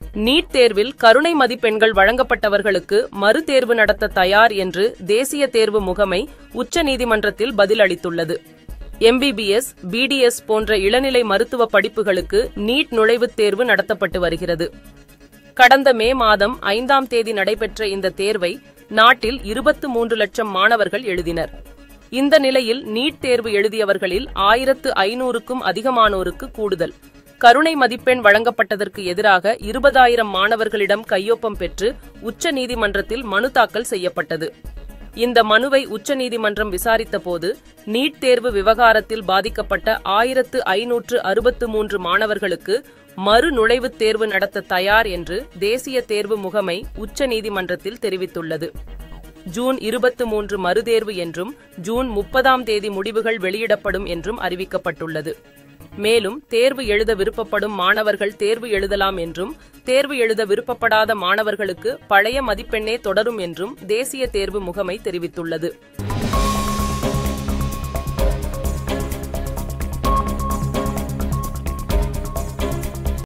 NEET தேர்வில் கருணை மதிப்பெண்கள் வழங்கப்பட்டவர்களுக்கு மறுதேர்வு நடத்த தயார் என்று தேசிய தேர்வு முகமை உச்சநீதிமன்றத்தில் பதிலளித்துள்ளது எம்பிபிஎஸ் பிடிஎஸ் போன்ற இளநிலை மருத்துவ படிப்புகளுக்கு நீட் நுழைவுத் தேர்வு நடத்தப்பட்டு வருகிறது கடந்த மே மாதம் ஐந்தாம் தேதி நடைபெற்ற இந்த தேர்வை நாட்டில் இருபத்து மூன்று லட்சம் மாணவர்கள் எழுதினர் இந்த நிலையில் நீட் தேர்வு எழுதியவர்களில் ஆயிரத்து ஐநூறுக்கும் அதிகமானோருக்கு கூடுதல் கருணை மதிப்பெண் வழங்கப்பட்டதற்கு எதிராக இருபதாயிரம் மாணவர்களிடம் கையொப்பம் பெற்று உச்ச நீதிமன்றத்தில் மனு தாக்கல் செய்யப்பட்டது இந்த மனுவை உச்சநீதிமன்றம் விசாரித்தபோது நீட் தேர்வு விவகாரத்தில் பாதிக்கப்பட்ட ஆயிரத்து ஐநூற்று அறுபத்து மூன்று மாணவர்களுக்கு மறு நுழைவுத் தேர்வு நடத்த தயார் என்று தேசிய தேர்வு முகமை உச்சநீதிமன்றத்தில் தெரிவித்துள்ளது ஜூன் இருபத்து மூன்று மறுதேர்வு என்றும் ஜூன் முப்பதாம் தேதி முடிவுகள் வெளியிடப்படும் என்றும் அறிவிக்கப்பட்டுள்ளது மேலும் தேர்வு எழுத விருப்பப்படும் மாணவர்கள் தேர்வு எழுதலாம் என்றும் தேர்வு எழுத விருப்பப்படாத மாணவர்களுக்கு பழைய மதிப்பெண்ணே தொடரும் என்றும் தேசிய தேர்வு முகமை தெரிவித்துள்ளது